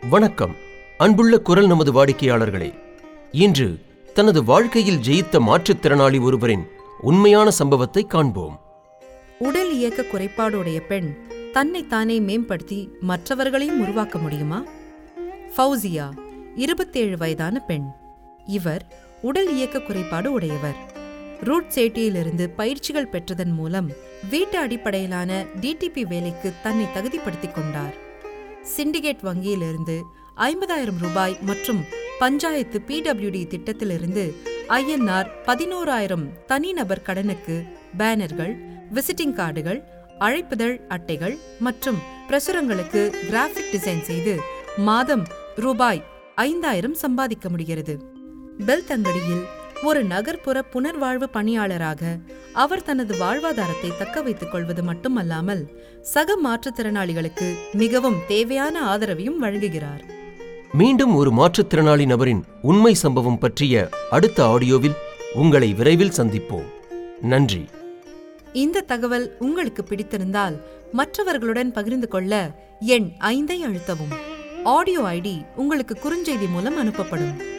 வணக்கம் அன்புள்ள குரல் நமது வாடிக்கையாளர்களே இன்று தனது வாழ்க்கையில் ஜெயித்த மாற்றுத்திறனாளி ஒருவரின் உண்மையான சம்பவத்தை காண்போம் உடல் இயக்க குறைபாடுடைய பெண் தன்னைத்தானே மேம்படுத்தி மற்றவர்களையும் உருவாக்க முடியுமா ஃபௌசியா இருபத்தேழு வயதான பெண் இவர் உடல் இயக்க குறைபாடு உடையவர் ரூட் சேட்டியிலிருந்து பயிற்சிகள் பெற்றதன் மூலம் வீட்டு அடிப்படையிலான டிடிபி வேலைக்கு தன்னை தகுதிப்படுத்திக் கொண்டார் சிண்டிகேட் வங்கியிலிருந்து ஐம்பதாயிரம் ரூபாய் மற்றும் பஞ்சாயத்து பிடபிள்யூடி திட்டத்திலிருந்து ஐஎன்ஆர் பதினோராயிரம் தனிநபர் கடனுக்கு பேனர்கள் விசிட்டிங் கார்டுகள் அழைப்புதழ் அட்டைகள் மற்றும் பிரசுரங்களுக்கு கிராஃபிக் டிசைன் செய்து மாதம் ரூபாய் ஐந்தாயிரம் சம்பாதிக்க முடிகிறது பெல்தங்கடியில் ஒரு நகர்ப்புற புனர்வாழ்வு பணியாளராக அவர் தனது வாழ்வாதாரத்தை தக்க வைத்துக் கொள்வது மட்டுமல்லாமல் சக மாற்றுத்திறனாளிகளுக்கு மிகவும் தேவையான ஆதரவையும் வழங்குகிறார் மீண்டும் ஒரு மாற்றுத்திறனாளி நபரின் உண்மை சம்பவம் பற்றிய அடுத்த ஆடியோவில் உங்களை விரைவில் சந்திப்போம் நன்றி இந்த தகவல் உங்களுக்கு பிடித்திருந்தால் மற்றவர்களுடன் பகிர்ந்து கொள்ள எண் ஐந்தை அழுத்தவும் ஆடியோ ஐடி உங்களுக்கு குறுஞ்செய்தி மூலம் அனுப்பப்படும்